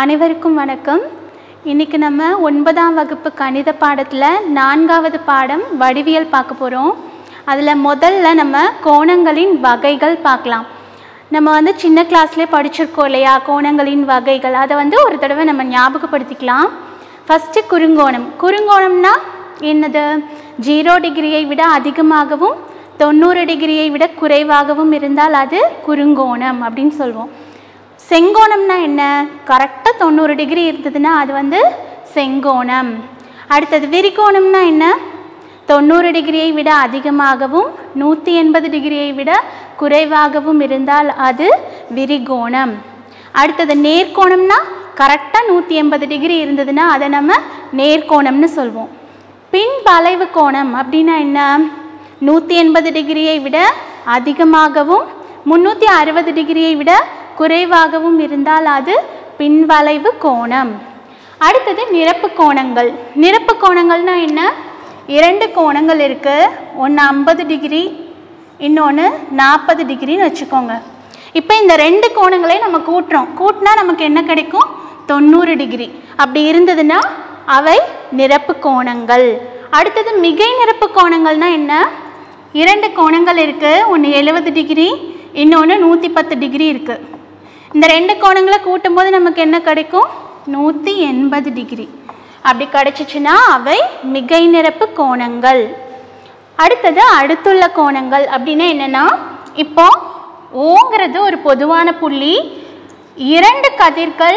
அனைவருக்கும் வணக்கம் இன்னைக்கு நம்ம ஒன்பதாம் வகுப்பு கணித பாடத்தில் நான்காவது பாடம் வடிவியல் பார்க்க போகிறோம் அதில் முதல்ல நம்ம கோணங்களின் வகைகள் பார்க்கலாம் நம்ம வந்து சின்ன கிளாஸ்லேயே படிச்சிருக்கோம் இல்லையா கோணங்களின் வகைகள் அதை வந்து ஒரு தடவை நம்ம ஞாபகப்படுத்திக்கலாம் ஃபஸ்ட்டு குறுங்கோணம் குறுங்கோணம்னா என்னது ஜீரோ டிகிரியை விட அதிகமாகவும் தொண்ணூறு டிகிரியை விட குறைவாகவும் இருந்தால் அது குறுங்கோணம் அப்படின்னு சொல்லுவோம் செங்கோணம்னா என்ன கரெக்டாக தொண்ணூறு டிகிரி இருந்ததுன்னா அது வந்து செங்கோணம் அடுத்தது விரிகோணம்னா என்ன தொண்ணூறு டிகிரியை விட அதிகமாகவும் நூற்றி எண்பது டிகிரியை விட குறைவாகவும் இருந்தால் அது விரிகோணம் அடுத்தது நேர்கோணம்னா கரெக்டாக நூற்றி எண்பது டிகிரி இருந்ததுன்னா அதை நம்ம நேர்கோணம்னு சொல்வோம் பின் வளைவு கோணம் அப்படின்னா என்ன நூற்றி எண்பது டிகிரியை விட அதிகமாகவும் முந்நூற்றி அறுபது டிகிரியை விட குறைவாகவும் இருந்தால் அது பின்வளைவு கோணம் அடுத்தது நிரப்பு கோணங்கள் நிரப்பு கோணங்கள்னா என்ன இரண்டு கோணங்கள் இருக்குது ஒன்று ஐம்பது டிகிரி இன்னொன்று நாற்பது டிகிரின்னு வச்சுக்கோங்க இப்போ இந்த ரெண்டு கோணங்களையும் நம்ம கூட்டுறோம் கூட்டினா நமக்கு என்ன கிடைக்கும் தொண்ணூறு டிகிரி அப்படி இருந்ததுன்னா அவை நிரப்பு கோணங்கள் அடுத்தது மிகை நிரப்பு கோணங்கள்னா என்ன இரண்டு கோணங்கள் இருக்குது ஒன்று எழுபது டிகிரி இன்னொன்று நூற்றி பத்து டிகிரி இருக்குது இந்த ரெண்டு கோணங்களை கூட்டும்போது நமக்கு என்ன கிடைக்கும் நூற்றி எண்பது டிகிரி அப்படி கிடைச்சிச்சுன்னா அவை மிகை நிரப்பு கோணங்கள் அடுத்தது அடுத்துள்ள கோணங்கள் அப்படின்னா என்னென்னா இப்போ ஓங்கிறது ஒரு பொதுவான புள்ளி இரண்டு கதிர்கள்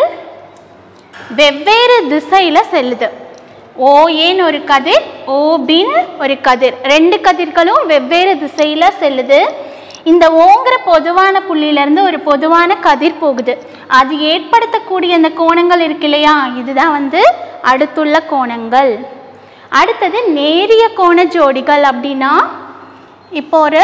வெவ்வேறு திசையில் செல்லுது ஓஏன்னு ஒரு கதிர் ஓபின்னு ஒரு கதிர் ரெண்டு கதிர்களும் வெவ்வேறு திசையில் செல்லுது இந்த ஓங்கிற பொதுவான புள்ளியிலேருந்து ஒரு பொதுவான கதிர் போகுது அது ஏற்படுத்தக்கூடிய அந்த கோணங்கள் இருக்கு இல்லையா இதுதான் வந்து அடுத்துள்ள கோணங்கள் அடுத்தது நேரிய கோண ஜோடிகள் அப்படின்னா இப்போ ஒரு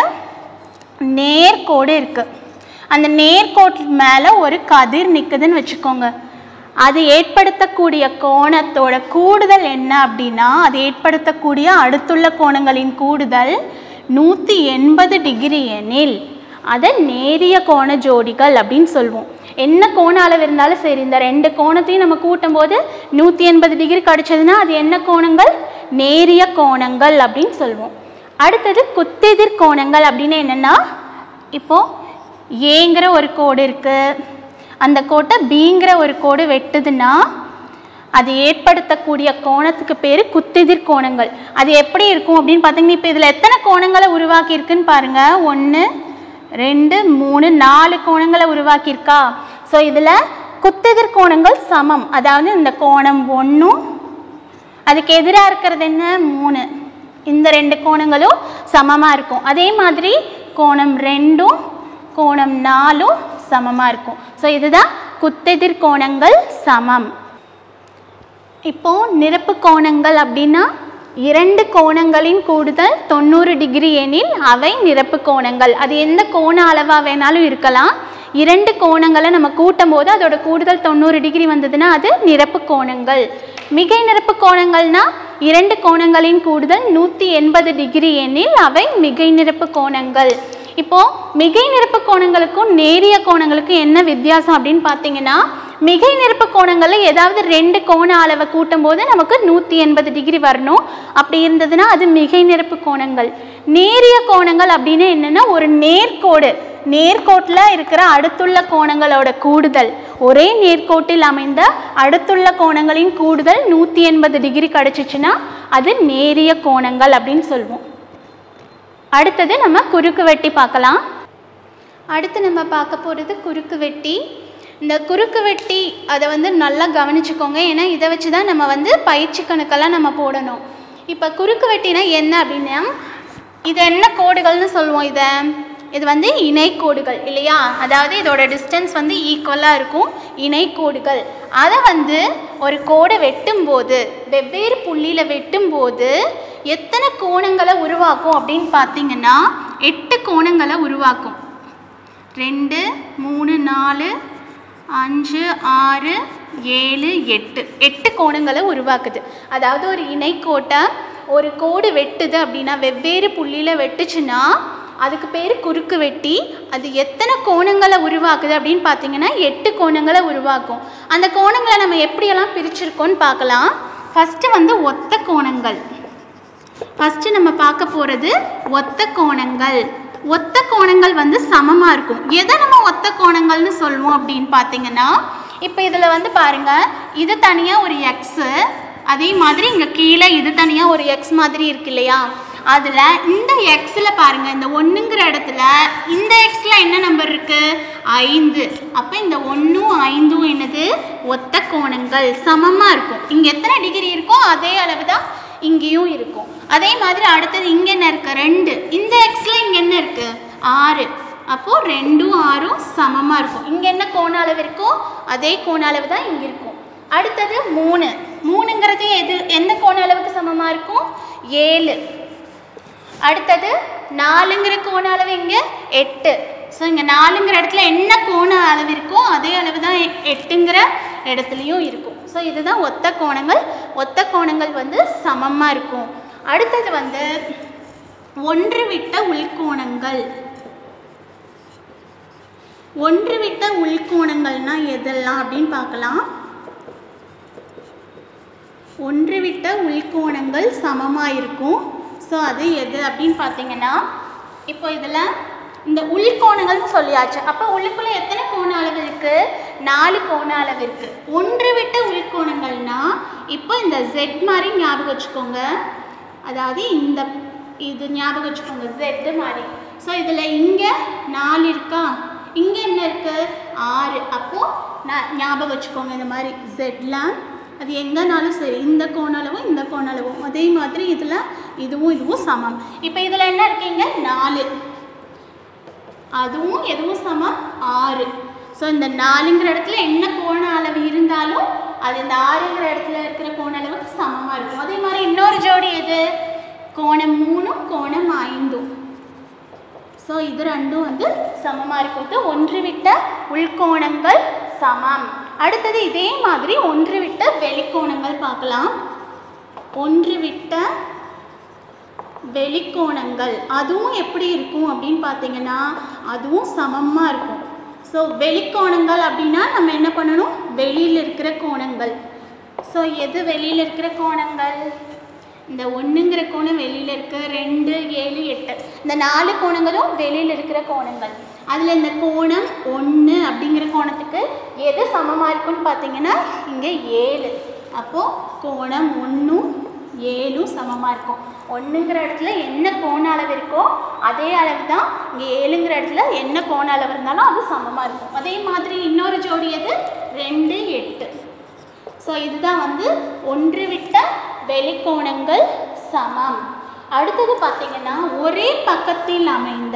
நேர்கோடு இருக்குது அந்த நேர்கோட்டு மேலே ஒரு கதிர் நிற்குதுன்னு வச்சுக்கோங்க அது ஏற்படுத்தக்கூடிய கோணத்தோட கூடுதல் என்ன அப்படின்னா அது ஏற்படுத்தக்கூடிய அடுத்துள்ள கோணங்களின் கூடுதல் நூற்றி எண்பது டிகிரி எனில் அதை நேரிய கோண ஜோடிகள் அப்படின்னு சொல்லுவோம் என்ன கோண அளவு இருந்தாலும் சரி இந்த ரெண்டு கோணத்தையும் நம்ம கூட்டும் போது நூற்றி எண்பது டிகிரி கிடச்சதுன்னா அது என்ன கோணங்கள் நேரிய கோணங்கள் அப்படின்னு சொல்லுவோம் அடுத்தது குத்தெதிர் கோணங்கள் அப்படின்னு என்னென்னா இப்போது ஏங்கிற ஒரு கோடு இருக்குது அந்த கோட்டை பிங்கிற ஒரு கோடு வெட்டுதுன்னா அது ஏற்படுத்தக்கூடிய கோணத்துக்கு பேர் குத்தெதிர் கோணங்கள் அது எப்படி இருக்கும் அப்படின்னு பார்த்தீங்கன்னா இப்போ இதில் எத்தனை கோணங்களை உருவாக்கியிருக்குன்னு பாருங்கள் ஒன்று ரெண்டு மூணு நாலு கோணங்களை உருவாக்கியிருக்கா ஸோ இதில் குத்தெதிர் கோணங்கள் சமம் அதாவது இந்த கோணம் ஒன்றும் அதுக்கு எதிராக இருக்கிறது என்ன மூணு இந்த ரெண்டு கோணங்களும் சமமாக இருக்கும் அதே மாதிரி கோணம் ரெண்டும் கோணம் நாலும் சமமாக இருக்கும் ஸோ இதுதான் குத்தெதிர் கோணங்கள் சமம் இப்போ நிரப்பு கோணங்கள் அப்படின்னா இரண்டு கோணங்களின் கூடுதல் தொண்ணூறு டிகிரி எனில் அவை நிரப்பு கோணங்கள் அது எந்த கோண அளவாக வேணாலும் இருக்கலாம் இரண்டு கோணங்களை நம்ம கூட்டும் போது அதோட கூடுதல் தொண்ணூறு டிகிரி வந்ததுன்னா அது நிரப்பு கோணங்கள் மிகை நிரப்பு கோணங்கள்னா இரண்டு கோணங்களின் கூடுதல் நூற்றி எண்பது டிகிரி எனில் அவை மிகை நிரப்பு கோணங்கள் இப்போது மிகை நிரப்பு கோணங்களுக்கும் நேரிய கோணங்களுக்கும் என்ன வித்தியாசம் அப்படின்னு பார்த்தீங்கன்னா மிகை நிரப்பு கோணங்களில் ஏதாவது ரெண்டு கோண அளவை கூட்டும் போது நமக்கு நூற்றி எண்பது டிகிரி வரணும் அப்படி இருந்ததுன்னா அது மிகை நிரப்பு கோணங்கள் நேரிய கோணங்கள் அப்படின்னு என்னென்னா ஒரு நேர்கோடு நேர்கோட்டில் இருக்கிற அடுத்துள்ள கோணங்களோட கூடுதல் ஒரே நேர்கோட்டில் அமைந்த அடுத்துள்ள கோணங்களின் கூடுதல் நூற்றி எண்பது டிகிரி கிடச்சிச்சின்னா அது நேரிய கோணங்கள் அப்படின்னு சொல்லுவோம் அடுத்தது நம்ம குறுக்கு வெட்டி பார்க்கலாம் அடுத்து நம்ம பார்க்க போகிறது குறுக்கு வெட்டி இந்த குறுக்கு வெட்டி அதை வந்து நல்லா கவனிச்சுக்கோங்க ஏன்னா இதை வச்சு தான் நம்ம வந்து பயிற்சி கணக்கெல்லாம் நம்ம போடணும் இப்போ குறுக்கு வெட்டினா என்ன அப்படின்னா இது என்ன கோடுகள்னு சொல்லுவோம் இதை இது வந்து இணைக்கோடுகள் இல்லையா அதாவது இதோட டிஸ்டன்ஸ் வந்து ஈக்குவலாக இருக்கும் இணைக்கோடுகள் அதை வந்து ஒரு கோடை வெட்டும்போது வெவ்வேறு புள்ளியில் வெட்டும்போது எத்தனை கோணங்களை உருவாக்கும் அப்படின்னு பார்த்தீங்கன்னா எட்டு கோணங்களை உருவாக்கும் ரெண்டு மூணு நாலு அஞ்சு ஆறு ஏழு எட்டு எட்டு கோணங்களை உருவாக்குது அதாவது ஒரு இணைக்கோட்டை ஒரு கோடு வெட்டுது அப்படின்னா வெவ்வேறு புள்ளியில் வெட்டுச்சுன்னா அதுக்கு பேர் குறுக்கு வெட்டி அது எத்தனை கோணங்களை உருவாக்குது அப்படின்னு பார்த்தீங்கன்னா எட்டு கோணங்களை உருவாக்கும் அந்த கோணங்களை நம்ம எப்படியெல்லாம் பிரிச்சிருக்கோம்னு பார்க்கலாம் ஃபஸ்ட்டு வந்து ஒத்த கோணங்கள் ஃபஸ்ட்டு நம்ம பார்க்க போகிறது ஒத்த கோணங்கள் ஒத்த கோணங்கள் வந்து சமமாக இருக்கும் எதை நம்ம ஒத்த கோணங்கள்னு சொல்லுவோம் அப்படின்னு பார்த்தீங்கன்னா இப்போ இதில் வந்து பாருங்கள் இது தனியாக ஒரு எக்ஸு அதே மாதிரி இங்கே கீழே இது தனியாக ஒரு எக்ஸ் மாதிரி இருக்கு இல்லையா அதில் இந்த எக்ஸில் பாருங்கள் இந்த ஒன்றுங்கிற இடத்துல இந்த எக்ஸில் என்ன நம்பர் இருக்குது ஐந்து அப்போ இந்த ஒன்றும் ஐந்தும் என்னது ஒத்த கோணங்கள் சமமாக இருக்கும் இங்கே எத்தனை டிகிரி இருக்கோ அதே அளவு தான் இங்கேயும் இருக்கும் அதே மாதிரி அடுத்தது இங்கே என்ன இருக்கு ரெண்டு இந்த எக்ஸில் இங்கே என்ன இருக்கு ஆறு அப்போது ரெண்டும் ஆறும் சமமாக இருக்கும் இங்கே என்ன கோண அளவு இருக்கோ அதே கோண அளவு தான் இங்கே இருக்கும் அடுத்தது மூணு மூணுங்கிறது எது எந்த கோண அளவுக்கு சமமாக இருக்கும் ஏழு அடுத்தது நாலுங்கிற கோண அளவு இங்கே எட்டு ஸோ இங்கே நாலுங்கிற இடத்துல என்ன கோண அளவு இருக்கோ அதே அளவு தான் எ- எட்டுங்கிற இடத்துலையும் இருக்கும் ஸோ இதுதான் ஒத்த கோணங்கள் ஒத்த கோணங்கள் வந்து சமமாக இருக்கும் அடுத்தது வந்து ஒன்று விட்ட உள்கோணங்கள் ஒன்று விட்ட உள்கோணங்கள்னா எதெல்லாம் அப்படின்னு பார்க்கலாம் ஒன்று விட்ட உள்கோணங்கள் சமமாக இருக்கும் ஸோ அது எது அப்படின்னு பார்த்தீங்கன்னா இப்போ இதில் இந்த உள்கோணங்கள்னு சொல்லியாச்சு அப்போ உள்ளுக்குள்ளே எத்தனை கோண அளவு இருக்குது நாலு கோண அளவு இருக்குது ஒன்று விட்ட உள்கோணங்கள்னா இப்போ இந்த ஜெட் மாதிரி ஞாபகம் வச்சுக்கோங்க அதாவது இந்த இது ஞாபகம் வச்சுக்கோங்க ஜெட்டு மாதிரி ஸோ இதில் இங்கே நாலு இருக்கா இங்கே என்ன இருக்குது ஆறு அப்போது நான் ஞாபகம் வச்சுக்கோங்க இந்த மாதிரி ஜெட்லாம் அது எங்கேனாலும் சரி இந்த கோண அளவும் இந்த கோண அளவும் அதே மாதிரி இதில் இதுவும் இதுவும் சமம் இப்போ இதில் என்ன இருக்கீங்க நாலு அதுவும் எதுவும் சமம் ஆறு ஸோ இந்த நாலுங்கிற இடத்துல என்ன கோண அளவு இருந்தாலும் அது இந்த ஆறுங்கிற இடத்துல இருக்கிற கோண அளவுக்கு சமமாக இருக்கும் அதே மாதிரி இன்னொரு ஜோடி எது கோணம் மூணும் கோணம் ஐந்தும் ஸோ இது ரெண்டும் வந்து சமமாக இருக்கிறது ஒன்று விட்ட உள்கோணங்கள் சமம் அடுத்தது இதே மாதிரி ஒன்று விட்ட வெளிக்கோணங்கள் பார்க்கலாம் ஒன்று விட்ட வெளிக்கோணங்கள் அதுவும் எப்படி இருக்கும் அப்படின்னு பார்த்தீங்கன்னா அதுவும் சமமாக இருக்கும் ஸோ வெளிக்கோணங்கள் அப்படின்னா நம்ம என்ன பண்ணணும் வெளியில் இருக்கிற கோணங்கள் ஸோ எது வெளியில் இருக்கிற கோணங்கள் இந்த ஒன்றுங்கிற கோணம் வெளியில் இருக்கு ரெண்டு ஏழு எட்டு இந்த நாலு கோணங்களும் வெளியில் இருக்கிற கோணங்கள் அதில் இந்த கோணம் ஒன்று அப்படிங்கிற கோணத்துக்கு எது சமமாக இருக்குன்னு பார்த்தீங்கன்னா இங்கே ஏழு அப்போது கோணம் ஒன்றும் ஏழும் சமமாக இருக்கும் ஒன்றுங்கிற இடத்துல என்ன கோண அளவு இருக்கோ அதே அளவு தான் இங்கே ஏழுங்கிற இடத்துல என்ன கோண அளவு இருந்தாலும் அது சமமாக இருக்கும் அதே மாதிரி இன்னொரு ஜோடி எது ரெண்டு எட்டு ஸோ இதுதான் வந்து ஒன்று விட்ட வெளிக்கோணங்கள் சமம் அடுத்தது பார்த்தீங்கன்னா ஒரே பக்கத்தில் அமைந்த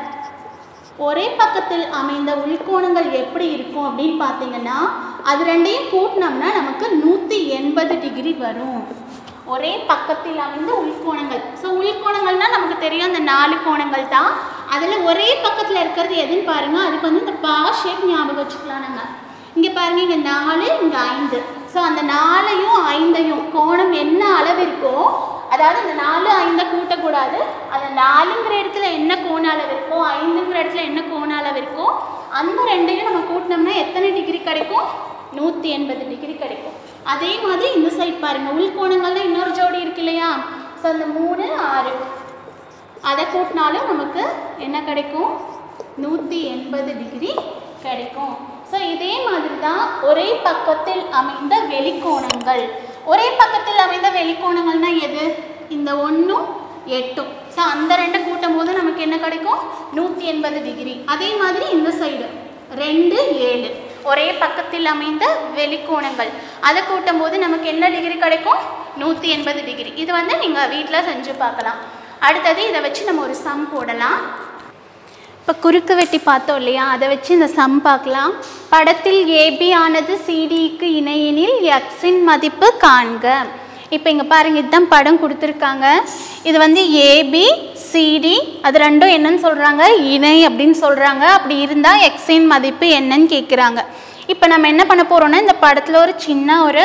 ஒரே பக்கத்தில் அமைந்த உள்கோணங்கள் எப்படி இருக்கும் அப்படின்னு பார்த்தீங்கன்னா அது ரெண்டையும் கூட்டினோம்னா நமக்கு நூற்றி எண்பது டிகிரி வரும் ஒரே பக்கத்தில் அமைந்த உள்கோணங்கள் ஸோ உள்கோணங்கள்னா நமக்கு தெரியும் அந்த நாலு கோணங்கள் தான் அதில் ஒரே பக்கத்தில் இருக்கிறது எதுன்னு பாருங்கள் அதுக்கு வந்து இந்த பா ஷேப் ஞாபகம் வச்சுக்கலாம் நம்ம இங்கே பாருங்க இங்கே நாலு இங்கே ஐந்து ஸோ அந்த நாலையும் ஐந்தையும் கோணம் என்ன அளவு இருக்கோ அதாவது அந்த நாலு ஐந்தை கூட்டக்கூடாது அந்த நாலுங்கிற இடத்துல என்ன கோண அளவு இருக்கோ ஐந்துங்கிற இடத்துல என்ன கோண அளவு இருக்கோ அந்த ரெண்டையும் நம்ம கூட்டினோம்னா எத்தனை டிகிரி கிடைக்கும் நூற்றி எண்பது டிகிரி கிடைக்கும் அதே மாதிரி இந்த சைட் பாருங்கள் உள்கோணங்கள்ல இன்னொரு ஜோடி இருக்கு இல்லையா ஸோ அந்த மூணு ஆறு அதை கூட்டினாலும் நமக்கு என்ன கிடைக்கும் நூற்றி எண்பது டிகிரி கிடைக்கும் ஸோ இதே மாதிரி தான் ஒரே பக்கத்தில் அமைந்த வெளிக்கோணங்கள் ஒரே பக்கத்தில் அமைந்த வெளிக்கோணங்கள்னா எது இந்த ஒன்றும் எட்டும் ஸோ அந்த ரெண்டை கூட்டும் போது நமக்கு என்ன கிடைக்கும் நூற்றி எண்பது டிகிரி அதே மாதிரி இந்த சைடு ரெண்டு ஏழு ஒரே பக்கத்தில் அமைந்த வெளிக்கோணங்கள் அதை கூட்டும் போது நமக்கு என்ன டிகிரி கிடைக்கும் நூற்றி எண்பது டிகிரி இது வந்து நீங்கள் வீட்டில் செஞ்சு பார்க்கலாம் அடுத்தது இதை வச்சு நம்ம ஒரு சம் போடலாம் இப்போ குறுக்கு வெட்டி பார்த்தோம் இல்லையா அதை வச்சு இந்த சம் பார்க்கலாம் படத்தில் ஏபி ஆனது சிடிக்கு இணையெனில் எக்ஸின் மதிப்பு காண்க இப்போ இங்கே பாருங்கள் இதுதான் படம் கொடுத்துருக்காங்க இது வந்து ஏபி சிடி அது ரெண்டும் என்னன்னு சொல்கிறாங்க இணை அப்படின்னு சொல்கிறாங்க அப்படி இருந்தால் எக்ஸின் மதிப்பு என்னன்னு கேட்குறாங்க இப்போ நம்ம என்ன பண்ண போகிறோம்னா இந்த படத்தில் ஒரு சின்ன ஒரு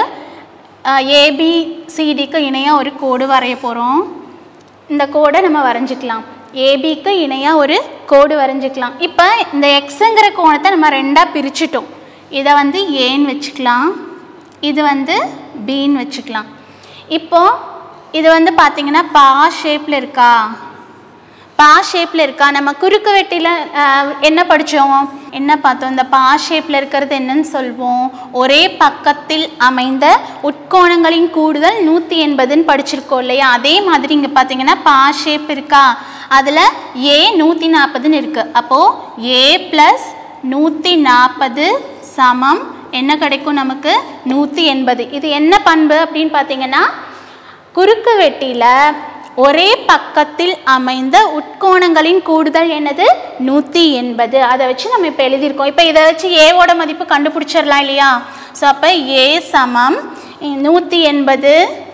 ஏபிசிடிக்கு இணையாக ஒரு கோடு வரைய போகிறோம் இந்த கோடை நம்ம வரைஞ்சிக்கலாம் ஏபிக்கு இணையாக ஒரு கோடு வரைஞ்சிக்கலாம் இப்போ இந்த எக்ஸுங்கிற கோணத்தை நம்ம ரெண்டாக பிரிச்சுட்டோம் இதை வந்து ஏன்னு வச்சுக்கலாம் இது வந்து பின்னு வச்சுக்கலாம் இப்போ இது வந்து பார்த்தீங்கன்னா பா ஷேப்பில் இருக்கா பா ஷேப்பில் இருக்கா நம்ம குறுக்கு வெட்டியில் என்ன படித்தோம் என்ன பார்த்தோம் இந்த பா ஷேப்பில் இருக்கிறது என்னன்னு சொல்வோம் ஒரே பக்கத்தில் அமைந்த உட்கோணங்களின் கூடுதல் நூற்றி எண்பதுன்னு படிச்சிருக்கோம் இல்லையா அதே மாதிரி இங்கே பார்த்தீங்கன்னா பா ஷேப் இருக்கா அதில் ஏ நூற்றி நாற்பதுன்னு இருக்குது அப்போது ஏ ப்ளஸ் நூற்றி நாற்பது சமம் என்ன கிடைக்கும் நமக்கு நூற்றி எண்பது இது என்ன பண்பு அப்படின்னு பார்த்தீங்கன்னா குறுக்கு வெட்டியில் ஒரே பக்கத்தில் அமைந்த உட்கோணங்களின் கூடுதல் என்னது நூற்றி எண்பது அதை வச்சு நம்ம இப்போ எழுதியிருக்கோம் இப்போ இதை வச்சு ஏவோட மதிப்பு கண்டுபிடிச்சிடலாம் இல்லையா ஸோ அப்போ ஏ சமம் நூற்றி எண்பது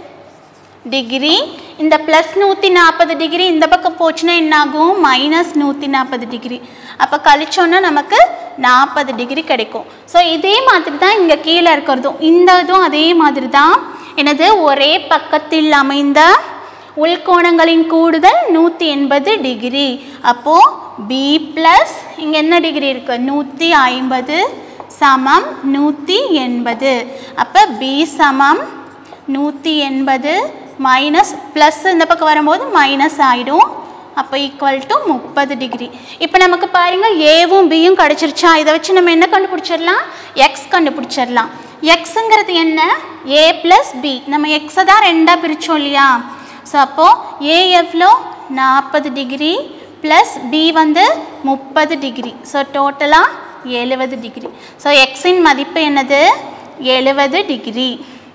டிகிரி இந்த ப்ளஸ் நூற்றி நாற்பது டிகிரி இந்த பக்கம் போச்சுன்னா என்னாகும் மைனஸ் நூற்றி நாற்பது டிகிரி அப்போ கழிச்சோன்னா நமக்கு நாற்பது டிகிரி கிடைக்கும் ஸோ இதே மாதிரி தான் இங்கே கீழே இருக்கிறதும் இந்த இதுவும் அதே மாதிரி தான் எனது ஒரே பக்கத்தில் அமைந்த உள்கோணங்களின் கூடுதல் நூற்றி எண்பது டிகிரி அப்போது பி ப்ளஸ் இங்கே என்ன டிகிரி இருக்குது நூற்றி ஐம்பது சமம் நூற்றி எண்பது அப்போ பி சமம் நூற்றி எண்பது மைனஸ் ப்ளஸ் இந்த பக்கம் வரும்போது மைனஸ் ஆகிடும் அப்போ ஈக்குவல் டு முப்பது டிகிரி இப்போ நமக்கு பாருங்கள் ஏவும் பியும் கிடச்சிருச்சா இதை வச்சு நம்ம என்ன கண்டுபிடிச்சிடலாம் எக்ஸ் கண்டுபிடிச்சிடலாம் எக்ஸுங்கிறது என்ன ஏ ப்ளஸ் பி நம்ம எக்ஸை தான் ரெண்டாக பிரித்தோம் இல்லையா ஸோ அப்போது ஏ எவ்வளோ நாற்பது டிகிரி ப்ளஸ் பி வந்து முப்பது டிகிரி ஸோ டோட்டலாக எழுபது டிகிரி ஸோ எக்ஸின் மதிப்பு என்னது எழுபது டிகிரி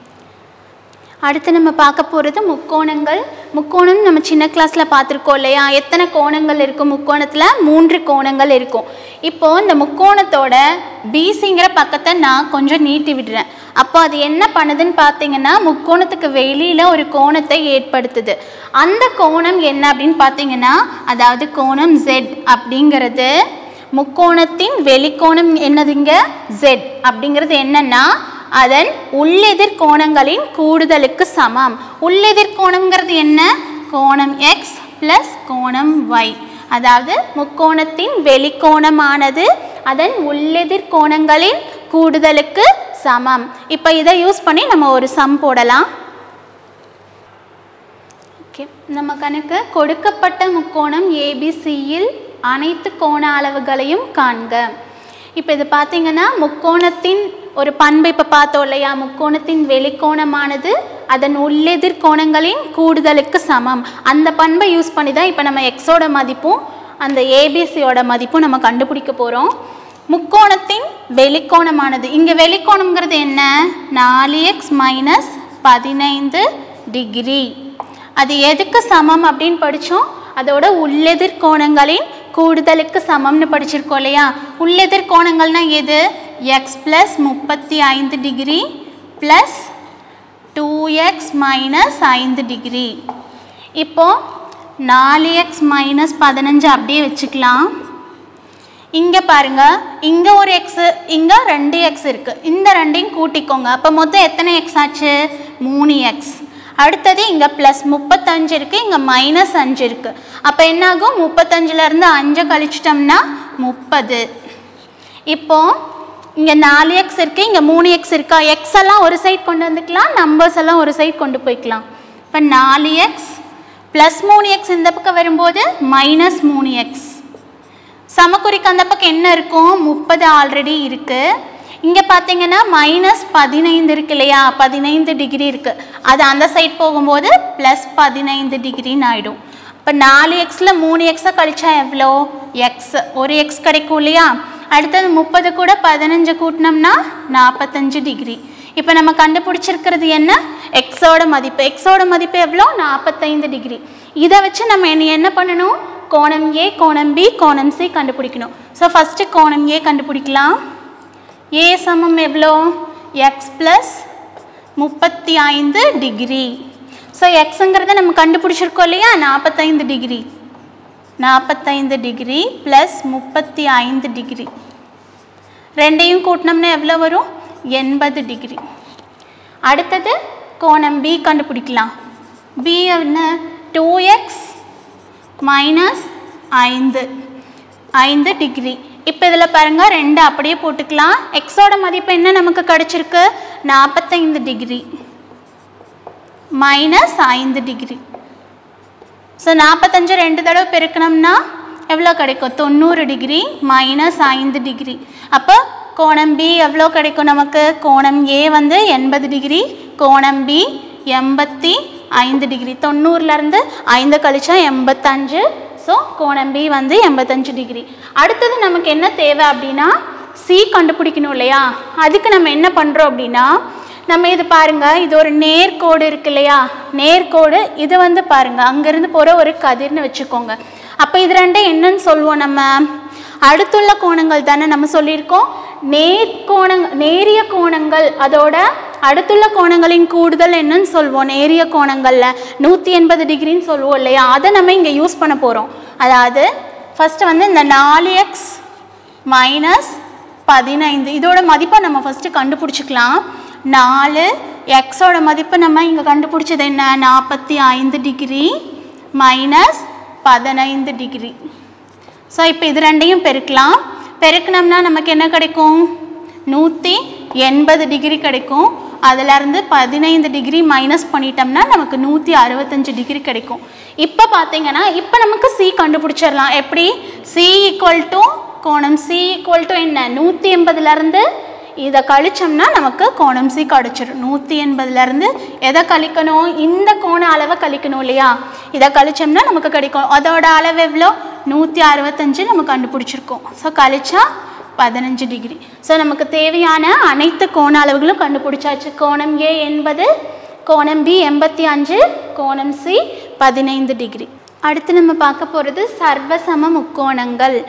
அடுத்து நம்ம பார்க்க போகிறது முக்கோணங்கள் முக்கோணம் நம்ம சின்ன கிளாஸில் பார்த்துருக்கோம் இல்லையா எத்தனை கோணங்கள் இருக்கும் முக்கோணத்தில் மூன்று கோணங்கள் இருக்கும் இப்போது இந்த முக்கோணத்தோட பிசிங்கிற பக்கத்தை நான் கொஞ்சம் நீட்டி விடுறேன் அப்போ அது என்ன பண்ணுதுன்னு பார்த்தீங்கன்னா முக்கோணத்துக்கு வெளியில் ஒரு கோணத்தை ஏற்படுத்துது அந்த கோணம் என்ன அப்படின்னு பார்த்தீங்கன்னா அதாவது கோணம் ஜெட் அப்படிங்கிறது முக்கோணத்தின் வெளிக்கோணம் என்னதுங்க ஜெட் அப்படிங்கிறது என்னன்னா அதன் உள்ளெதிர் கோணங்களின் கூடுதலுக்கு சமம் உள்ளெதிர் கோணம்ங்கிறது என்ன கோணம் எக்ஸ் ப்ளஸ் கோணம் ஒய் அதாவது முக்கோணத்தின் வெளிக்கோணமானது அதன் உள்ளெதிர் கோணங்களின் கூடுதலுக்கு சமம் இப்போ இதை யூஸ் பண்ணி நம்ம ஒரு சம் போடலாம் ஓகே நம்ம கணக்கு கொடுக்கப்பட்ட முக்கோணம் ஏபிசியில் அனைத்து கோண அளவுகளையும் காண்க இப்போ இது பார்த்தீங்கன்னா முக்கோணத்தின் ஒரு பண்பை இப்போ பார்த்தோம் இல்லையா முக்கோணத்தின் வெளிக்கோணமானது அதன் உள்ளெதிர் கோணங்களின் கூடுதலுக்கு சமம் அந்த பண்பை யூஸ் பண்ணி தான் இப்போ நம்ம எக்ஸோட மதிப்பும் அந்த ஏபிசியோட மதிப்பும் நம்ம கண்டுபிடிக்க போகிறோம் முக்கோணத்தின் வெளிக்கோணமானது இங்கே வெளிக்கோணம்ங்கிறது என்ன நாலு எக்ஸ் மைனஸ் பதினைந்து டிகிரி அது எதுக்கு சமம் அப்படின்னு படித்தோம் அதோட உள்ளெதிர் கோணங்களின் கூடுதலுக்கு சமம்னு படிச்சிருக்கோம் இல்லையா உள்ளெதிர் கோணங்கள்னா எது எக்ஸ் ப்ளஸ் முப்பத்தி ஐந்து degree plus two X minus ஐந்து டிகிரி இப்போது நாலு எக்ஸ் மைனஸ் பதினஞ்சு அப்படியே வச்சுக்கலாம் இங்கே பாருங்க இங்கே ஒரு எக்ஸு இங்கே ரெண்டு எக்ஸ் இருக்குது இந்த ரெண்டையும் கூட்டிக்கோங்க அப்போ மொத்தம் எத்தனை எக்ஸ் ஆச்சு மூணு எக்ஸ் அடுத்தது இங்கே ப்ளஸ் முப்பத்தஞ்சு இருக்குது இங்கே மைனஸ் அஞ்சு இருக்குது அப்போ என்னாகும் முப்பத்தஞ்சுலேருந்து அஞ்சை கழிச்சிட்டோம்னா முப்பது இப்போ இங்கே நாலு எக்ஸ் இருக்குது இங்கே மூணு எக்ஸ் இருக்கா எக்ஸ் எல்லாம் ஒரு சைட் கொண்டு வந்துக்கலாம் நம்பர்ஸ் எல்லாம் ஒரு சைட் கொண்டு போய்க்கலாம் இப்போ நாலு எக்ஸ் ப்ளஸ் மூணு எக்ஸ் இந்த பக்கம் வரும்போது மைனஸ் மூணு எக்ஸ் சமக்குறிக்கு அந்த பக்கம் என்ன இருக்கும் முப்பது ஆல்ரெடி இருக்குது இங்கே பார்த்தீங்கன்னா மைனஸ் பதினைந்து இருக்கு இல்லையா பதினைந்து டிகிரி இருக்குது அது அந்த சைட் போகும்போது ப்ளஸ் பதினைந்து டிகிரின்னு ஆகிடும் இப்போ நாலு எக்ஸில் மூணு எக்ஸை கழிச்சா எவ்வளோ எக்ஸ் ஒரு எக்ஸ் கிடைக்கும் இல்லையா அடுத்தது முப்பது கூட பதினஞ்சு கூட்டினோம்னா நாற்பத்தஞ்சு டிகிரி இப்போ நம்ம கண்டுபிடிச்சிருக்கிறது என்ன எக்ஸோட மதிப்பு எக்ஸோட மதிப்பு எவ்வளோ நாற்பத்தைந்து டிகிரி இதை வச்சு நம்ம என்ன என்ன பண்ணணும் கோணம் ஏ கோணம் பி கோணம் சி கண்டுபிடிக்கணும் ஸோ ஃபஸ்ட்டு கோணம் ஏ கண்டுபிடிக்கலாம் ஏ சமம் எவ்வளோ எக்ஸ் ப்ளஸ் முப்பத்தி ஐந்து டிகிரி ஸோ எக்ஸுங்கிறத நம்ம கண்டுபிடிச்சிருக்கோம் இல்லையா நாற்பத்தைந்து டிகிரி நாற்பத்தைந்து டிகிரி ப்ளஸ் முப்பத்தி ஐந்து டிகிரி ரெண்டையும் கூட்டினோம்னா எவ்வளோ வரும் எண்பது டிகிரி அடுத்தது கோணம் பி கண்டுபிடிக்கலாம் பி என்ன டூ எக்ஸ் மைனஸ் ஐந்து ஐந்து டிகிரி இப்போ இதில் பாருங்கள் ரெண்டு அப்படியே போட்டுக்கலாம் எக்ஸோட மதிப்பு என்ன நமக்கு கிடச்சிருக்கு நாற்பத்தைந்து டிகிரி மைனஸ் ஐந்து டிகிரி ஸோ நாற்பத்தஞ்சு ரெண்டு தடவை பெருக்கணும்னா எவ்வளோ கிடைக்கும் தொண்ணூறு டிகிரி மைனஸ் ஐந்து டிகிரி அப்போ கோணம் பி எவ்வளோ கிடைக்கும் நமக்கு கோணம் ஏ வந்து எண்பது டிகிரி கோணம் பி எண்பத்தி ஐந்து டிகிரி தொண்ணூறுலேருந்து ஐந்து கழிச்சா எண்பத்தஞ்சு ஸோ கோணம் பி வந்து எண்பத்தஞ்சு டிகிரி அடுத்தது நமக்கு என்ன தேவை அப்படின்னா சி கண்டுபிடிக்கணும் இல்லையா அதுக்கு நம்ம என்ன பண்ணுறோம் அப்படின்னா நம்ம இது பாருங்க இது ஒரு நேர்கோடு இருக்கு இல்லையா நேர்கோடு இது வந்து பாருங்க அங்கேருந்து போகிற ஒரு கதிர்னு வச்சுக்கோங்க அப்போ இது ரெண்டும் என்னன்னு சொல்லுவோம் நம்ம அடுத்துள்ள கோணங்கள் தானே நம்ம சொல்லியிருக்கோம் நேர்கோணங் நேரிய கோணங்கள் அதோட அடுத்துள்ள கோணங்களின் கூடுதல் என்னன்னு சொல்லுவோம் நேரிய கோணங்களில் நூற்றி எண்பது டிகிரின்னு சொல்லுவோம் இல்லையா அதை நம்ம இங்கே யூஸ் பண்ண போகிறோம் அதாவது ஃபஸ்ட்டு வந்து இந்த நாலு எக்ஸ் மைனஸ் பதினைந்து இதோட மதிப்பை நம்ம ஃபஸ்ட்டு கண்டுபிடிச்சிக்கலாம் நாலு எக்ஸோட மதிப்பு நம்ம இங்கே கண்டுபிடிச்சது என்ன நாற்பத்தி ஐந்து டிகிரி மைனஸ் பதினைந்து டிகிரி ஸோ இப்போ இது ரெண்டையும் பெருக்கலாம் பெருக்கினோம்னா நமக்கு என்ன கிடைக்கும் நூற்றி எண்பது டிகிரி கிடைக்கும் அதிலேருந்து பதினைந்து டிகிரி மைனஸ் பண்ணிட்டோம்னா நமக்கு நூற்றி அறுபத்தஞ்சு டிகிரி கிடைக்கும் இப்போ பார்த்தீங்கன்னா இப்போ நமக்கு சி கண்டுபிடிச்சிடலாம் எப்படி சி ஈக்குவல் டு கோணம் சி ஈக்குவல் டு என்ன நூற்றி எண்பதுலேருந்து இதை கழிச்சோம்னா நமக்கு கோணம் சி கிடச்சிரும் நூற்றி எண்பதுலேருந்து எதை கழிக்கணும் இந்த கோண அளவை கழிக்கணும் இல்லையா இதை கழிச்சோம்னா நமக்கு கிடைக்கும் அதோட அளவு எவ்வளோ நூற்றி அறுபத்தஞ்சு நம்ம கண்டுபிடிச்சிருக்கோம் ஸோ கழிச்சா பதினஞ்சு டிகிரி ஸோ நமக்கு தேவையான அனைத்து கோண அளவுகளும் கண்டுபிடிச்சாச்சு கோணம் ஏ எண்பது கோணம் பி எண்பத்தி அஞ்சு கோணம் சி பதினைந்து டிகிரி அடுத்து நம்ம பார்க்க போகிறது சர்வசம முக்கோணங்கள்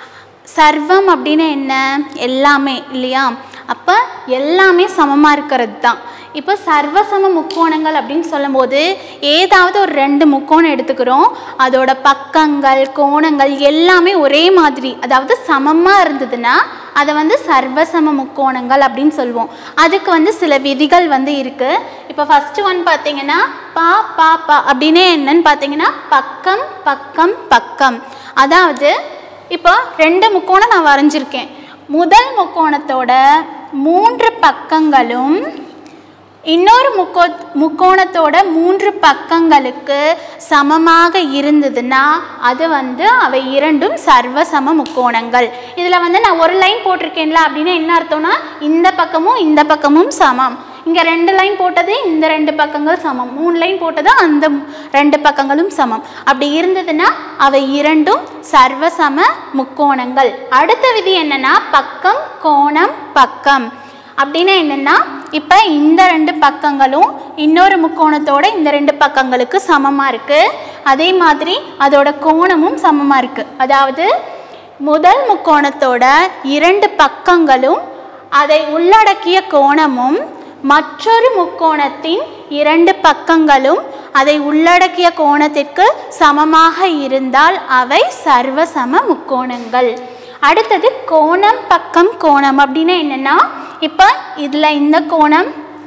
சர்வம் அப்படின்னு என்ன எல்லாமே இல்லையா அப்போ எல்லாமே சமமாக இருக்கிறது தான் இப்போ சர்வசம முக்கோணங்கள் அப்படின்னு சொல்லும்போது ஏதாவது ஒரு ரெண்டு முக்கோணம் எடுத்துக்கிறோம் அதோட பக்கங்கள் கோணங்கள் எல்லாமே ஒரே மாதிரி அதாவது சமமாக இருந்ததுன்னா அதை வந்து சர்வசம முக்கோணங்கள் அப்படின்னு சொல்லுவோம் அதுக்கு வந்து சில விதிகள் வந்து இருக்குது இப்போ ஃபஸ்ட்டு ஒன் பார்த்தீங்கன்னா பா பா பா அப்படின்னு என்னன்னு பார்த்தீங்கன்னா பக்கம் பக்கம் பக்கம் அதாவது இப்போ ரெண்டு முக்கோணம் நான் வரைஞ்சிருக்கேன் முதல் முக்கோணத்தோட மூன்று பக்கங்களும் இன்னொரு முக்கோ முக்கோணத்தோட மூன்று பக்கங்களுக்கு சமமாக இருந்ததுன்னா அது வந்து அவை இரண்டும் சர்வசம முக்கோணங்கள் இதில் வந்து நான் ஒரு லைன் போட்டிருக்கேன்ல அப்படின்னா என்ன அர்த்தம்னா இந்த பக்கமும் இந்த பக்கமும் சமம் இங்கே ரெண்டு லைன் போட்டது இந்த ரெண்டு பக்கங்கள் சமம் மூணு லைன் போட்டது அந்த ரெண்டு பக்கங்களும் சமம் அப்படி இருந்ததுன்னா அவை இரண்டும் சர்வசம முக்கோணங்கள் அடுத்த விதி என்னன்னா பக்கம் கோணம் பக்கம் அப்படின்னா என்னென்னா இப்போ இந்த ரெண்டு பக்கங்களும் இன்னொரு முக்கோணத்தோட இந்த ரெண்டு பக்கங்களுக்கு சமமாக இருக்குது அதே மாதிரி அதோட கோணமும் சமமாக இருக்குது அதாவது முதல் முக்கோணத்தோட இரண்டு பக்கங்களும் அதை உள்ளடக்கிய கோணமும் மற்றொரு முக்கோணத்தின் இரண்டு பக்கங்களும் அதை உள்ளடக்கிய கோணத்திற்கு சமமாக இருந்தால் அவை சர்வசம முக்கோணங்கள் அடுத்தது கோணம் பக்கம் கோணம் அப்படின்னா என்னென்னா இப்போ இதில் இந்த கோணம்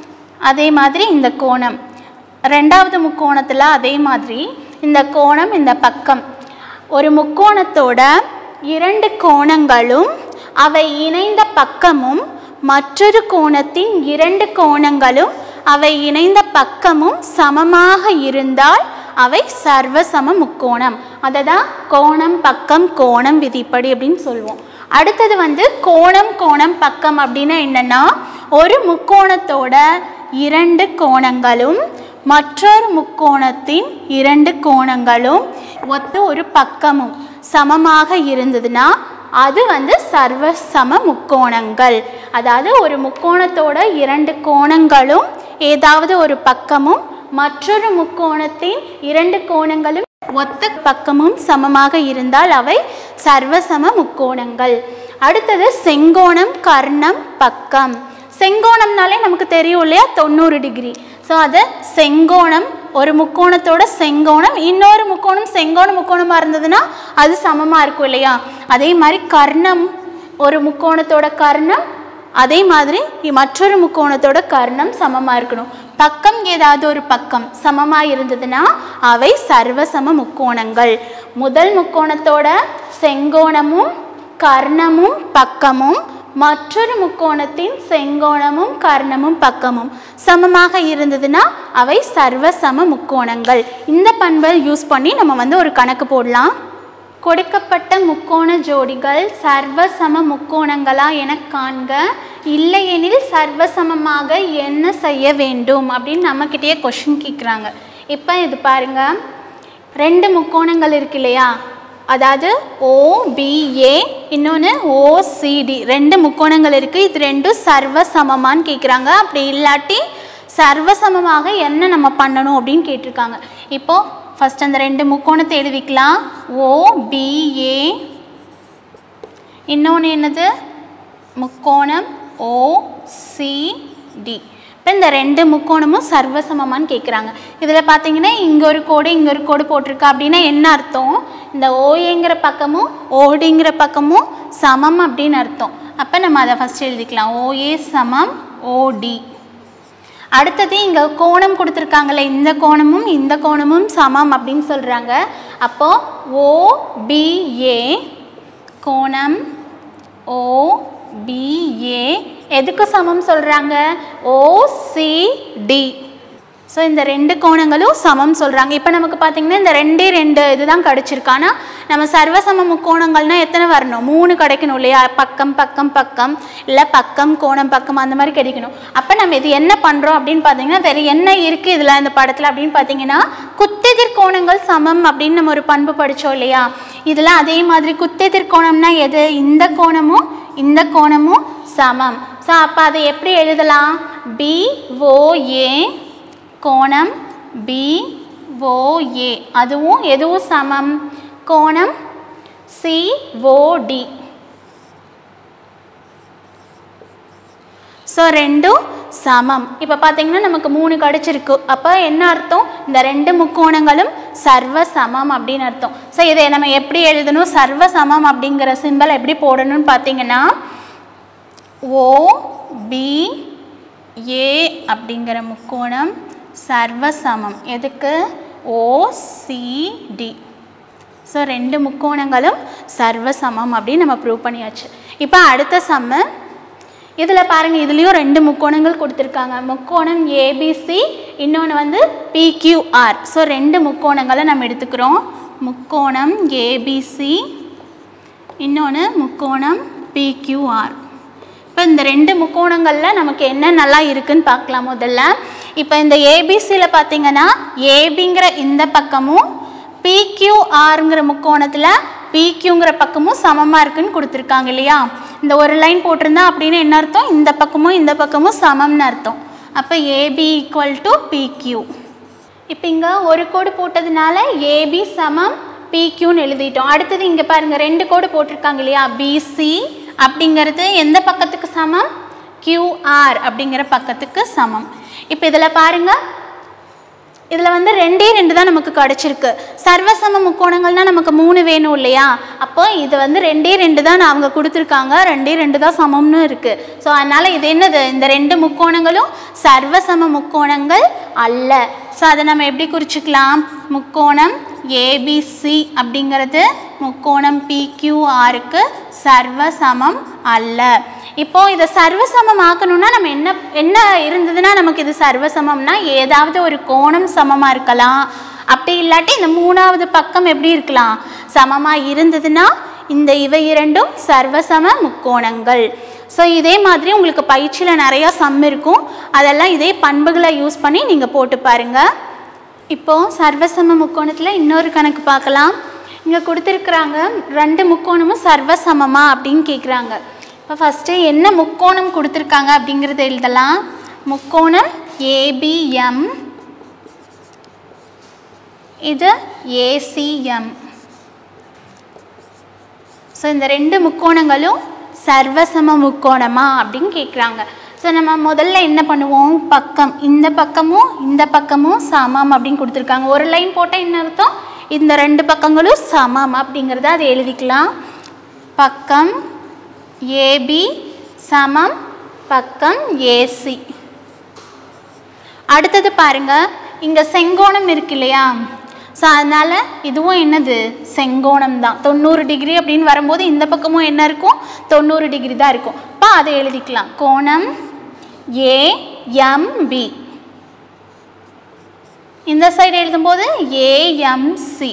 அதே மாதிரி இந்த கோணம் ரெண்டாவது முக்கோணத்தில் அதே மாதிரி இந்த கோணம் இந்த பக்கம் ஒரு முக்கோணத்தோட இரண்டு கோணங்களும் அவை இணைந்த பக்கமும் மற்றொரு கோணத்தின் இரண்டு கோணங்களும் அவை இணைந்த பக்கமும் சமமாக இருந்தால் அவை சர்வசம முக்கோணம் அதை தான் கோணம் பக்கம் கோணம் விதிப்படி அப்படின்னு சொல்லுவோம் அடுத்தது வந்து கோணம் கோணம் பக்கம் அப்படின்னா என்னென்னா ஒரு முக்கோணத்தோட இரண்டு கோணங்களும் மற்றொரு முக்கோணத்தின் இரண்டு கோணங்களும் ஒத்து ஒரு பக்கமும் சமமாக இருந்ததுன்னா அது வந்து சர்வசம முக்கோணங்கள் அதாவது ஒரு முக்கோணத்தோட இரண்டு கோணங்களும் ஏதாவது ஒரு பக்கமும் மற்றொரு முக்கோணத்தின் இரண்டு கோணங்களும் ஒத்த பக்கமும் சமமாக இருந்தால் அவை சர்வசம முக்கோணங்கள் அடுத்தது செங்கோணம் கர்ணம் பக்கம் செங்கோணம்னாலே நமக்கு தெரியும் இல்லையா தொண்ணூறு டிகிரி ஸோ அது செங்கோணம் ஒரு முக்கோணத்தோட செங்கோணம் இன்னொரு முக்கோணம் செங்கோண முக்கோணமாக இருந்ததுன்னா அது சமமாக இருக்கும் இல்லையா அதே மாதிரி கர்ணம் ஒரு முக்கோணத்தோட கர்ணம் அதே மாதிரி மற்றொரு முக்கோணத்தோட கர்ணம் சமமாக இருக்கணும் பக்கம் ஏதாவது ஒரு பக்கம் சமமாக இருந்ததுன்னா அவை சர்வசம முக்கோணங்கள் முதல் முக்கோணத்தோட செங்கோணமும் கர்ணமும் பக்கமும் மற்றொரு முக்கோணத்தின் செங்கோணமும் கர்ணமும் பக்கமும் சமமாக இருந்ததுன்னா அவை சர்வசம முக்கோணங்கள் இந்த பண்பை யூஸ் பண்ணி நம்ம வந்து ஒரு கணக்கு போடலாம் கொடுக்கப்பட்ட முக்கோண ஜோடிகள் சர்வசம முக்கோணங்களா என காண்க இல்லையெனில் சர்வசமமாக என்ன செய்ய வேண்டும் அப்படின்னு நம்மக்கிட்டேயே கொஷின் கேட்குறாங்க இப்போ இது பாருங்க ரெண்டு முக்கோணங்கள் இருக்கு இல்லையா அதாவது ஓபிஏ இன்னொன்று ஓசிடி ரெண்டு முக்கோணங்கள் இருக்குது இது ரெண்டும் சர்வசமமான்னு கேட்குறாங்க அப்படி இல்லாட்டி சர்வசமமாக என்ன நம்ம பண்ணணும் அப்படின்னு கேட்டிருக்காங்க இப்போது ஃபஸ்ட் அந்த ரெண்டு முக்கோணத்தை எழுதிக்கலாம் ஓபிஏ இன்னொன்று என்னது முக்கோணம் ஓசிடி இப்போ இந்த ரெண்டு முக்கோணமும் சர்வசமமான்னு கேட்குறாங்க இதில் பார்த்தீங்கன்னா இங்கே ஒரு கோடு இங்கே ஒரு கோடு போட்டிருக்கா அப்படின்னா என்ன அர்த்தம் இந்த ஓஏங்கிற பக்கமும் ஓடிங்கிற பக்கமும் சமம் அப்படின்னு அர்த்தம் அப்போ நம்ம அதை ஃபஸ்ட் எழுதிக்கலாம் ஓஏ சமம் ஓடி அடுத்தது இங்கே கோணம் கொடுத்துருக்காங்கல்ல இந்த கோணமும் இந்த கோணமும் சமம் அப்படின்னு சொல்கிறாங்க அப்போது ஓபிஏ கோணம் ஓபிஏ எதுக்கு சமம் சொல்கிறாங்க ஓசிடி ஸோ இந்த ரெண்டு கோணங்களும் சமம் சொல்கிறாங்க இப்போ நமக்கு பார்த்தீங்கன்னா இந்த ரெண்டே ரெண்டு இதுதான் கிடச்சிருக்கு ஆனால் நம்ம சர்வசம முக்கோணங்கள்னால் எத்தனை வரணும் மூணு கிடைக்கணும் இல்லையா பக்கம் பக்கம் பக்கம் இல்லை பக்கம் கோணம் பக்கம் அந்த மாதிரி கிடைக்கணும் அப்போ நம்ம இது என்ன பண்ணுறோம் அப்படின்னு பார்த்தீங்கன்னா வேறு என்ன இருக்குது இதில் இந்த படத்தில் அப்படின்னு பார்த்தீங்கன்னா குத்தெதிர் கோணங்கள் சமம் அப்படின்னு நம்ம ஒரு பண்பு படித்தோம் இல்லையா இதில் அதே மாதிரி குத்தெதிர் கோணம்னா எது இந்த கோணமும் இந்த கோணமும் சமம் ஸோ அப்போ அதை எப்படி எழுதலாம் பிஓஏ கோணம் பிஓஏ அதுவும் எதுவும் சமம் கோணம் சிஓடி ஸோ ரெண்டும் சமம் இப்போ பார்த்தீங்கன்னா நமக்கு மூணு கிடச்சிருக்கு அப்போ என்ன அர்த்தம் இந்த ரெண்டு முக்கோணங்களும் சர்வ சமம் அப்படின்னு அர்த்தம் ஸோ இதை நம்ம எப்படி எழுதணும் சர்வ சமம் அப்படிங்கிற சிம்பல் எப்படி போடணும்னு பார்த்தீங்கன்னா ஓ பி ஏ அப்படிங்கிற முக்கோணம் சர்வசமம் எதுக்கு ஓசிடி ஸோ ரெண்டு முக்கோணங்களும் சர்வசமம் அப்படின்னு நம்ம ப்ரூவ் பண்ணியாச்சு இப்போ அடுத்த சம்மு இதில் பாருங்கள் இதுலேயும் ரெண்டு முக்கோணங்கள் கொடுத்துருக்காங்க முக்கோணம் ஏபிசி இன்னொன்று வந்து பிக்யூஆர் ஸோ ரெண்டு முக்கோணங்களை நம்ம எடுத்துக்கிறோம் முக்கோணம் ஏபிசி இன்னொன்று முக்கோணம் பிக்யூஆர் இப்போ இந்த ரெண்டு முக்கோணங்களில் நமக்கு என்ன நல்லா இருக்குன்னு பார்க்கலாம் முதல்ல இப்போ இந்த ஏபிசியில் பார்த்தீங்கன்னா ஏபிங்கிற இந்த பக்கமும் பிக்யூஆருங்கிற முக்கோணத்தில் பிக்யூங்கிற பக்கமும் சமமாக இருக்குன்னு கொடுத்துருக்காங்க இல்லையா இந்த ஒரு லைன் போட்டிருந்தா அப்படின்னு என்ன அர்த்தம் இந்த பக்கமும் இந்த பக்கமும் சமம்னு அர்த்தம் அப்போ ஏபி ஈக்குவல் டு பிக்யூ இப்போ இங்கே ஒரு கோடு போட்டதுனால ஏபி சமம் பிக்யூன்னு எழுதிட்டோம் அடுத்தது இங்கே பாருங்கள் ரெண்டு கோடு போட்டிருக்காங்க இல்லையா பிசி அப்படிங்கிறது எந்த பக்கத்துக்கு சமம் கியூஆர் அப்படிங்கிற பக்கத்துக்கு சமம் இப்போ இதில் பாருங்கள் இதில் வந்து ரெண்டே ரெண்டு தான் நமக்கு கிடச்சிருக்கு சர்வசம முக்கோணங்கள்னால் நமக்கு மூணு வேணும் இல்லையா அப்போ இது வந்து ரெண்டே ரெண்டு தான் அவங்க கொடுத்துருக்காங்க ரெண்டே ரெண்டு தான் சமம்னு இருக்குது ஸோ அதனால் இது என்னது இந்த ரெண்டு முக்கோணங்களும் சர்வசம முக்கோணங்கள் அல்ல ஸோ அதை நம்ம எப்படி குறிச்சிக்கலாம் முக்கோணம் ஏபிசி அப்படிங்கிறது முக்கோணம் பிக்யூஆருக்கு சர்வசமம் அல்ல இப்போ இதை சர்வசமம் ஆக்கணும்னா நம்ம என்ன என்ன இருந்ததுன்னா நமக்கு இது சர்வசமம்னா ஏதாவது ஒரு கோணம் சமமாக இருக்கலாம் அப்படி இல்லாட்டி இந்த மூணாவது பக்கம் எப்படி இருக்கலாம் சமமாக இருந்ததுன்னா இந்த இவை இரண்டும் சர்வசம முக்கோணங்கள் ஸோ இதே மாதிரி உங்களுக்கு பயிற்சியில் நிறையா சம் இருக்கும் அதெல்லாம் இதே பண்புகளை யூஸ் பண்ணி நீங்கள் போட்டு பாருங்கள் இப்போது சர்வசம முக்கோணத்தில் இன்னொரு கணக்கு பார்க்கலாம் இங்கே கொடுத்துருக்குறாங்க ரெண்டு முக்கோணமும் சர்வசமமா அப்படின்னு கேட்குறாங்க இப்போ ஃபஸ்ட்டு என்ன முக்கோணம் கொடுத்துருக்காங்க அப்படிங்கிறத எழுதலாம் முக்கோணம் ஏபிஎம் இது ஏசிஎம் ஸோ இந்த ரெண்டு முக்கோணங்களும் சர்வசம முக்கோணமா அப்படின்னு கேட்குறாங்க ஸோ நம்ம முதல்ல என்ன பண்ணுவோம் பக்கம் இந்த பக்கமும் இந்த பக்கமும் சமம் அப்படின்னு கொடுத்துருக்காங்க ஒரு லைன் போட்டால் என்ன அர்த்தம் இந்த ரெண்டு பக்கங்களும் சமம் அப்படிங்கிறத அதை எழுதிக்கலாம் பக்கம் ஏபி சமம் பக்கம் ஏசி அடுத்தது பாருங்க இங்கே செங்கோணம் இருக்கு இல்லையா ஸோ அதனால் இதுவும் என்னது செங்கோணம் தான் தொண்ணூறு டிகிரி அப்படின்னு வரும்போது இந்த பக்கமும் என்ன இருக்கும் தொண்ணூறு டிகிரி தான் இருக்கும் இப்போ அதை எழுதிக்கலாம் கோணம் ஏஎம்பி இந்த சைடு எழுதும்போது ஏஎம்சி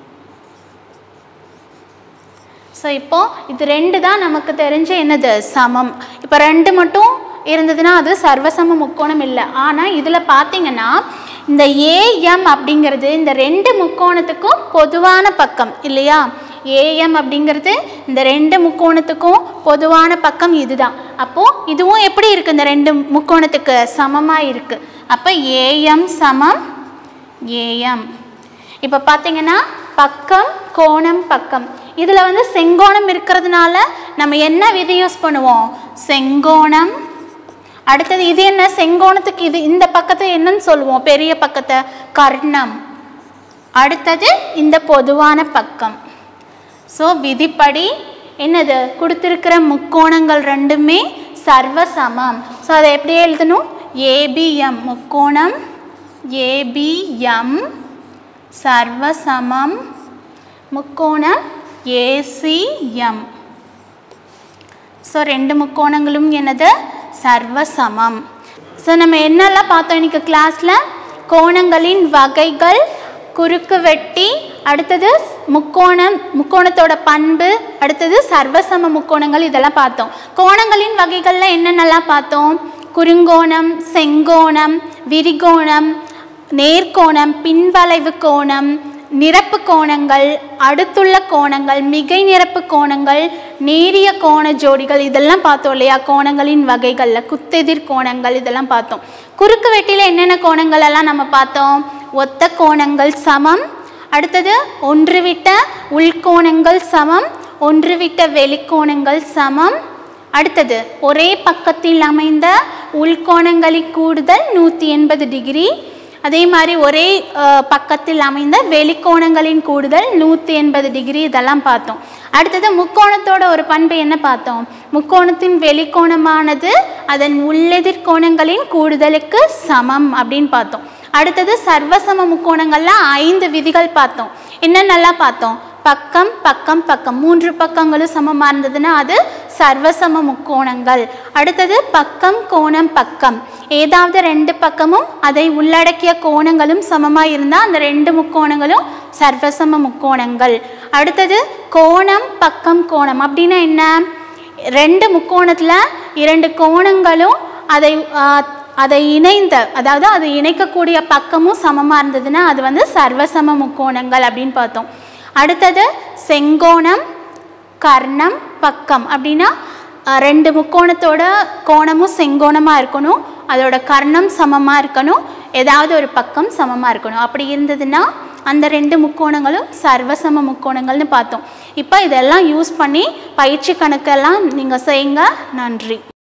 ஸோ இப்போ இது ரெண்டு தான் நமக்கு தெரிஞ்ச என்னது சமம் இப்போ ரெண்டு மட்டும் இருந்ததுன்னா அது சர்வசம முக்கோணம் இல்லை ஆனால் இதில் பார்த்தீங்கன்னா இந்த ஏஎம் அப்படிங்கிறது இந்த ரெண்டு முக்கோணத்துக்கும் பொதுவான பக்கம் இல்லையா ஏஎம் அப்படிங்கிறது இந்த ரெண்டு முக்கோணத்துக்கும் பொதுவான பக்கம் இதுதான் அப்போது இதுவும் எப்படி இருக்குது இந்த ரெண்டு முக்கோணத்துக்கு சமமாக இருக்குது அப்போ ஏஎம் சமம் ஏஎம் இப்போ பார்த்தீங்கன்னா பக்கம் கோணம் பக்கம் இதில் வந்து செங்கோணம் இருக்கிறதுனால நம்ம என்ன விதி யூஸ் பண்ணுவோம் செங்கோணம் அடுத்தது இது என்ன செங்கோணத்துக்கு இது இந்த பக்கத்தை என்னன்னு சொல்லுவோம் பெரிய பக்கத்தை கர்ணம் அடுத்தது இந்த பொதுவான பக்கம் ஸோ விதிப்படி என்னது கொடுத்துருக்கிற முக்கோணங்கள் ரெண்டுமே சர்வசமம் ஸோ அதை எப்படி எழுதணும் ஏபிஎம் முக்கோணம் ஏபிஎம் சர்வசமம் முக்கோணம் ஏசிஎம் ஸோ ரெண்டு முக்கோணங்களும் என்னது சர்வசமம் ஸோ நம்ம என்னெல்லாம் பார்த்தோம் இன்னைக்கு கிளாஸில் கோணங்களின் வகைகள் குறுக்கு வெட்டி அடுத்தது முக்கோணம் முக்கோணத்தோட பண்பு அடுத்தது சர்வசம முக்கோணங்கள் இதெல்லாம் பார்த்தோம் கோணங்களின் வகைகளில் என்னென்னலாம் பார்த்தோம் குறுங்கோணம் செங்கோணம் விரிகோணம் நேர்கோணம் பின்வளைவு கோணம் நிரப்பு கோணங்கள் அடுத்துள்ள கோணங்கள் மிகை நிரப்பு கோணங்கள் நேரிய கோண ஜோடிகள் இதெல்லாம் பார்த்தோம் இல்லையா கோணங்களின் வகைகளில் குத்தெதிர் கோணங்கள் இதெல்லாம் பார்த்தோம் குறுக்கு வெட்டியில் என்னென்ன கோணங்கள் எல்லாம் நம்ம பார்த்தோம் ஒத்த கோணங்கள் சமம் அடுத்தது ஒன்றுவிட்ட உள்கோணங்கள் சமம் ஒன்றுவிட்ட வெளிக்கோணங்கள் சமம் அடுத்தது ஒரே பக்கத்தில் அமைந்த உள்கோணங்களின் கூடுதல் நூற்றி எண்பது டிகிரி அதே மாதிரி ஒரே அஹ், பக்கத்தில் அமைந்த வெளிக்கோணங்களின் கூடுதல் நூற்றி எண்பது டிகிரி இதெல்லாம் பார்த்தோம் அடுத்தது முக்கோணத்தோட ஒரு பண்பு என்ன பார்த்தோம் முக்கோணத்தின் வெளிக்கோணமானது அதன் உள்ளெதிர் கோணங்களின் கூடுதலுக்கு சமம் அப்படின்னு பார்த்தோம் அடுத்தது சர்வசம முக்கோணங்கள்ல ஐந்து விதிகள் பார்த்தோம் என்னென்னலாம் பார்த்தோம் பக்கம் பக்கம் பக்கம் மூன்று பக்கங்களும் சமமாக இருந்ததுன்னா அது சர்வசம முக்கோணங்கள் அடுத்தது பக்கம் கோணம் பக்கம் ஏதாவது ரெண்டு பக்கமும் அதை உள்ளடக்கிய கோணங்களும் சமமாக இருந்தால் அந்த ரெண்டு முக்கோணங்களும் சர்வசம முக்கோணங்கள் அடுத்தது கோணம் பக்கம் கோணம் அப்படின்னா என்ன ரெண்டு முக்கோணத்தில் இரண்டு கோணங்களும் அதை ஆ, அதை இணைந்த அதாவது அது இணைக்கக்கூடிய பக்கமும் சமமாக இருந்ததுன்னா அது வந்து சர்வசம முக்கோணங்கள் அப்படின்னு பார்த்தோம் அடுத்தது செங்கோணம் கர்ணம் பக்கம் அப்படின்னா அஹ், ரெண்டு முக்கோணத்தோட கோணமும் செங்கோணமாக இருக்கணும் அதோட கர்ணம் சமமாக இருக்கணும் ஏதாவது ஒரு பக்கம் சமமாக இருக்கணும் அப்படி இருந்ததுன்னா அந்த ரெண்டு முக்கோணங்களும் சர்வசம முக்கோணங்கள்னு பார்த்தோம் இப்போ இதெல்லாம் யூஸ் பண்ணி பயிற்சி கணக்கெல்லாம் நீங்கள் செய்யுங்க நன்றி